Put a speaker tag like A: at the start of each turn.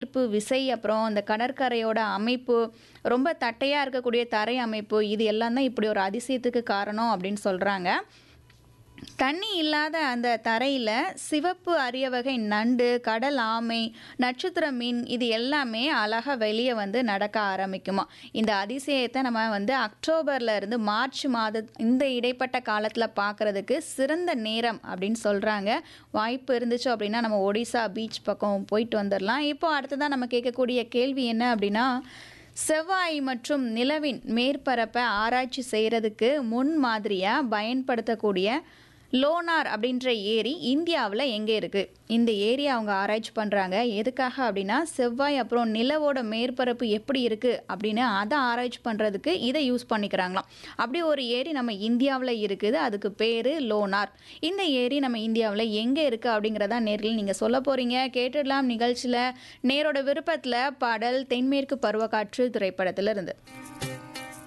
A: ஈர்ப்பு விசை அப்புறம் அந்த கடற்கரையோட அமைப்பு ரொம்ப தட்டையாக இருக்கக்கூடிய தரை அமைப்பு இது எல்லாம் தான் இப்படி ஒரு அதிசயத்துக்கு காரணம் அப்படின்னு சொல்கிறாங்க தண்ணி இல்லாத அந்த தரையில் சிவப்பு அரிய வகை நண்டு கடல் ஆமை நட்சத்திர மீன் இது எல்லாமே அழகாக வெளியே வந்து நடக்க ஆரம்பிக்குமா இந்த அதிசயத்தை நம்ம வந்து அக்டோபர்ல இருந்து மார்ச் மாத இந்த இடைப்பட்ட காலத்தில் பார்க்கறதுக்கு சிறந்த நேரம் அப்படின்னு சொல்கிறாங்க வாய்ப்பு இருந்துச்சு அப்படின்னா நம்ம ஒடிசா பீச் பக்கம் போயிட்டு வந்துடலாம் இப்போ அடுத்ததான் நம்ம கேட்கக்கூடிய கேள்வி என்ன அப்படின்னா செவ்வாய் மற்றும் நிலவின் மேற்பரப்பை ஆராய்ச்சி செய்கிறதுக்கு முன் மாதிரியாக பயன்படுத்தக்கூடிய லோனார் அப்படின்ற ஏரி இந்தியாவில் எங்கே இருக்குது இந்த ஏரி அவங்க ஆராய்ச்சி பண்ணுறாங்க எதுக்காக அப்படின்னா செவ்வாய் அப்புறம் நிலவோட மேற்பரப்பு எப்படி இருக்குது அப்படின்னு அதை ஆராய்ச்சி பண்ணுறதுக்கு இதை யூஸ் பண்ணிக்கிறாங்களாம் அப்படி ஒரு ஏரி நம்ம இந்தியாவில் இருக்குது அதுக்கு பேர் லோனார் இந்த ஏரி நம்ம இந்தியாவில் எங்கே இருக்குது அப்படிங்கிறதா நேரில் நீங்கள் சொல்ல போகிறீங்க கேட்டுடலாம் நிகழ்ச்சியில் நேரோட விருப்பத்தில் பாடல் தென்மேற்கு பருவக்காற்று திரைப்படத்திலிருந்து